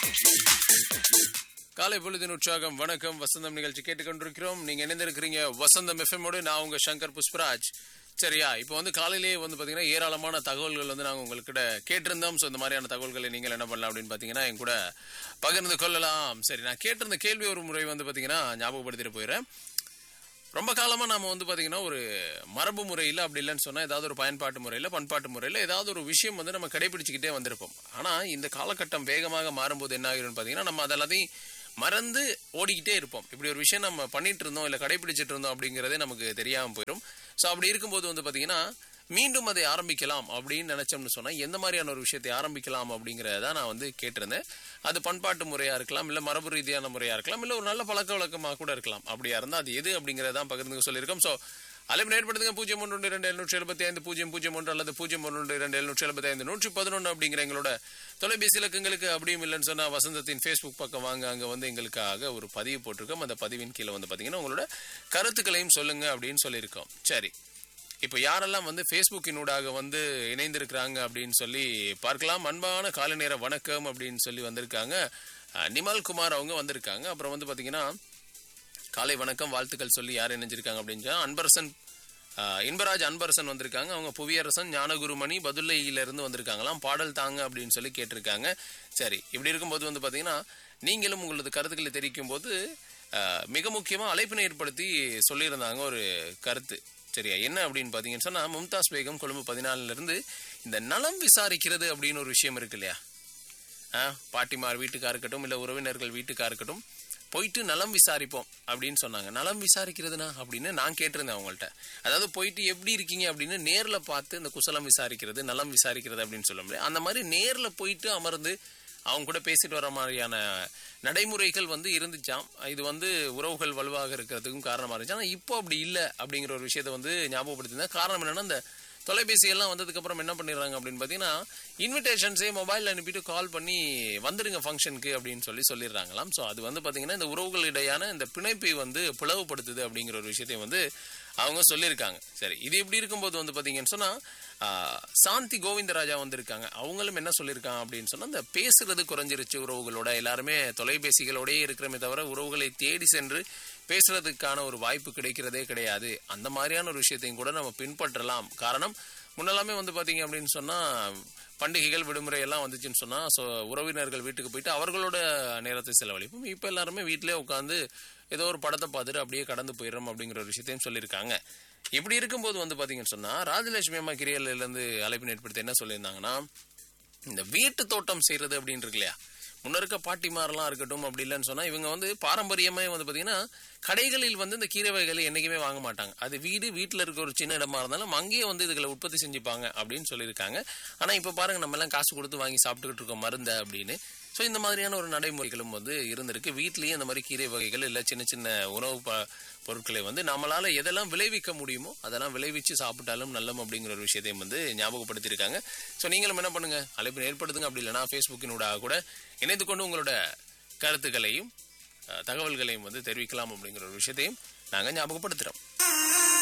காலை பொழுதின் உற்சாகம் வணக்கம் வசந்தம் நிகழ்ச்சி கேட்டுக்கொண்டிருக்கிறோம் நீங்க இணைந்திருக்கிறீங்க வசந்தம் எஃப்எம்மோடு நான் உங்க சங்கர் புஷ்பராஜ் சரியா இப்போ வந்து காலையிலேயே வந்து பாத்தீங்கன்னா ஏராளமான தகவல்கள் வந்து நாங்க உங்கள்கிட்ட கேட்டிருந்தோம் ஸோ இந்த மாதிரியான தகவல்களை நீங்கள் என்ன பண்ணலாம் அப்படின்னு பாத்தீங்கன்னா என் கூட பகிர்ந்து கொள்ளலாம் சரி நான் கேட்டிருந்த கேள்வி ஒரு முறை வந்து பாத்தீங்கன்னா ஞாபகப்படுத்திட்டு போயிடுறேன் ரொம்ப காலமா நாம வந்து பாத்தீங்கன்னா ஒரு மரபு முறையில் அப்படி இல்லைன்னு சொன்னா ஏதாவது ஒரு பயன்பாட்டு முறையில் பண்பாட்டு முறையில் ஏதாவது ஒரு விஷயம் வந்து நம்ம கடைபிடிச்சுக்கிட்டே வந்திருப்போம் ஆனா இந்த காலகட்டம் வேகமாக மாறும்போது என்ன ஆகிரும்னு பாத்தீங்கன்னா நம்ம அதெல்லாத்தையும் மறந்து ஓடிக்கிட்டே இருப்போம் இப்படி ஒரு விஷயம் நம்ம பண்ணிட்டு இருந்தோம் இல்ல கடைபிடிச்சிட்டு இருந்தோம் அப்படிங்கறதே நமக்கு தெரியாம போயிடும் ஸோ அப்படி இருக்கும்போது வந்து பாத்தீங்கன்னா மீண்டும் அதை ஆரம்பிக்கலாம் அப்படின்னு நினைச்சோம்னு சொன்னா எந்த மாதிரியான ஒரு விஷயத்தை ஆரம்பிக்கலாம் அப்படிங்கறத நான் வந்து கேட்டிருந்தேன் அது பண்பாட்டு முறையா இருக்கலாம் இல்ல மரபு ரீதியான முறையா இருக்கலாம் இல்ல ஒரு நல்ல பழக்க வழக்கமா கூட இருக்கலாம் அப்படியா இருந்தா அது எது அப்படிங்கறதான் பகிர்ந்து சொல்லியிருக்கோம் ஸோ அழைப்பு ஏற்படுத்துங்க பூஜ்ஜியம் ஒன்று இரண்டு எழுநூற்றி எழுபத்தி ஐந்து பூஜ்ஜியம் பூஜ்ஜியம் ஒன்று அல்லது பூஜ்ஜியம் ஒன்று இரண்டு எழுநூற்றி எழுபத்தி ஐந்து நூற்றி பதினொன்று அப்படிங்கிற எங்களோட தொலைபேசி இலக்கங்களுக்கு அப்படியும் இல்லைன்னு சொன்னா வசந்தத்தின் ஃபேஸ்புக் பக்கம் வாங்க அங்க வந்து எங்களுக்காக ஒரு பதிவு போட்டிருக்கோம் அந்த பதிவின் கீழே வந்து பாத்தீங்கன்னா உங்களோட கருத்துக்களையும் சொல்லுங்க அப்படின்னு சொல்லியிருக்கோம் சரி இப்போ யாரெல்லாம் வந்து ஃபேஸ்புக்கினூடாக வந்து இணைந்திருக்கிறாங்க அப்படின்னு சொல்லி பார்க்கலாம் அன்பான காலை நேர வணக்கம் அப்படின்னு சொல்லி வந்திருக்காங்க அஹ், நிமல் குமார் அவங்க வந்திருக்காங்க அப்புறம் வந்து பாத்தீங்கன்னா காலை வணக்கம் வாழ்த்துக்கள் சொல்லி யார் இணைஞ்சிருக்காங்க அப்படின்னு சொன்னா அன்பரசன் ஆஹ், இன்பராஜ் அன்பரசன் வந்திருக்காங்க அவங்க புவியரசன் ஞானகுருமணி பதுல்லையில இருந்து வந்திருக்காங்களாம் பாடல் தாங்க அப்படின்னு சொல்லி கேட்டிருக்காங்க சரி இப்படி இருக்கும்போது வந்து பாத்தீங்கன்னா நீங்களும் உங்களது கருத்துக்களை தெரிவிக்கும் போது ஆஹ், மிக முக்கியமா அழைப்பினை ஏற்படுத்தி சொல்லியிருந்தாங்க ஒரு கருத்து சரியா என்ன அப்படின்னு பாத்தீங்கன்னு சொன்னா மும்தாஸ் பேகம் கொழும்பு பதினாலுல இருந்து இந்த நலம் விசாரிக்கிறது அப்படின்னு ஒரு விஷயம் இருக்கு இல்லையா ஆ, பாட்டிமார் வீட்டுக்கா இருக்கட்டும் இல்ல உறவினர்கள் வீட்டுக்கா இருக்கட்டும் போயிட்டு நலம் விசாரிப்போம் அப்படின்னு சொன்னாங்க நலம் விசாரிக்கிறதுனா அப்படின்னு நான் கேட்டிருந்தேன் அவங்கள்ட்ட அதாவது போயிட்டு எப்படி இருக்கீங்க அப்படின்னு நேர்ல பார்த்து இந்த குசலம் விசாரிக்கிறது நலம் விசாரிக்கிறது அப்படின்னு சொல்ல முடியாது அந்த மாதிரி நேர்ல போயிட்டு அமர்ந்து அவங்க கூட பேசிட்டு வர மாதிரியான நடைமுறைகள் வந்து இருந்துச்சாம் இது வந்து உறவுகள் வலுவாக இருக்கிறதுக்கும் காரணமா இருந்துச்சு ஆனா இப்போ அப்படி இல்லை அப்படிங்கிற ஒரு விஷயத்த வந்து ஞாபகப்படுத்திருந்தேன் காரணம் என்னன்னா இந்த தொலைபேசி எல்லாம் வந்ததுக்கு அப்புறம் என்ன பண்ணிடுறாங்க அப்படின்னு பார்த்தீங்கன்னா இன்விடேஷன்ஸே மொபைல் அனுப்பிட்டு கால் பண்ணி வந்துருங்க ஃபங்க்ஷனுக்கு அப்படின்னு சொல்லி சொல்லிடுறாங்களாம் ஸோ அது வந்து பார்த்தீங்கன்னா இந்த உறவுகள் இடையான இந்த பிணைப்பை வந்து பிளவுபடுத்துது அப்படிங்கிற ஒரு விஷயத்தையும் வந்து அவங்க சொல்லியிருக்காங்க சரி இது இப்படி இருக்கும்போது வந்து பார்த்தீங்கன்னு சொன்னா ஆஹ், சாந்தி கோவிந்தராஜா வந்திருக்காங்க அவங்களும் என்ன சொல்லியிருக்காங்க அப்படின்னு சொன்னா இந்த பேசுறது குறைஞ்சிருச்சு உறவுகளோட எல்லாருமே தொலைபேசிகளோடயே இருக்கிறமே தவிர உறவுகளை தேடி சென்று பேசுறதுக்கான ஒரு வாய்ப்பு கிடைக்கிறதே கிடையாது அந்த மாதிரியான ஒரு விஷயத்தையும் கூட நம்ம பின்பற்றலாம் காரணம் முன்னெல்லாமே வந்து பாத்தீங்க அப்படின்னு சொன்னா பண்டிகைகள் விடுமுறை எல்லாம் வந்துச்சுன்னு சொன்னா ஸோ உறவினர்கள் வீட்டுக்கு போயிட்டு அவர்களோட நேரத்தை செலவழிப்போம் இப்போ எல்லாருமே வீட்டிலே உட்காந்து ஏதோ ஒரு படத்தை பார்த்துட்டு அப்படியே கடந்து போயிடுறோம் அப்படிங்கிற ஒரு விஷயத்தையும் சொல்லியிருக்காங்க இப்படி இருக்கும்போது வந்து பாத்தீங்கன்னு சொன்னா ராஜலட்சுமி அம்மா கிரியல்ல இருந்து அழைப்பின் ஏற்படுத்தி என்ன சொல்லியிருந்தாங்கன்னா இந்த வீட்டு தோட்டம் செய்யறது அப்படின்னு இருக்கு இல்லையா முன்ன இருக்க பாட்டிமாரெல்லாம் இருக்கட்டும் அப்படி இல்லைன்னு சொன்னா இவங்க வந்து பாரம்பரியமே வந்து பாத்தீங்கன்னா கடைகளில் வந்து இந்த கீரை வகைகளை என்னைக்குமே வாங்க மாட்டாங்க அது வீடு வீட்டுல இருக்க ஒரு சின்ன இடமா இருந்தாலும் அங்கேயே வந்து இதுகளை உற்பத்தி செஞ்சுப்பாங்க அப்படின்னு சொல்லியிருக்காங்க ஆனா இப்ப பாருங்க நம்ம எல்லாம் காசு கொடுத்து வாங்கி சாப்பிட்டுக்கிட்டு இருக்கோம் மருந்த அப்படின்னு ஸோ இந்த மாதிரியான ஒரு நடைமுறைகளும் வந்து இருந்திருக்கு வீட்லயே இந்த மாதிரி கீரை வகைகள் இல்லை சின்ன சின்ன உணவு ப- பொருட்களை வந்து நம்மளால எதெல்லாம் விளைவிக்க முடியுமோ அதெல்லாம் விளைவிச்சு சாப்பிட்டாலும் நல்லம் அப்படிங்கிற ஒரு விஷயத்தையும் வந்து ஞாபகப்படுத்தியிருக்காங்க ஸோ நீங்களும் என்ன பண்ணுங்க அழைப்பு ஏற்படுத்துங்க அப்படி இல்லைனா ஃபேஸ்புக்கினூடாக கூட இணைந்து கொண்டு உங்களோட கருத்துக்களையும் அஹ், தகவல்களையும் வந்து தெரிவிக்கலாம் அப்படிங்கிற ஒரு விஷயத்தையும் நாங்கள் ஞாபகப்படுத்துகிறோம்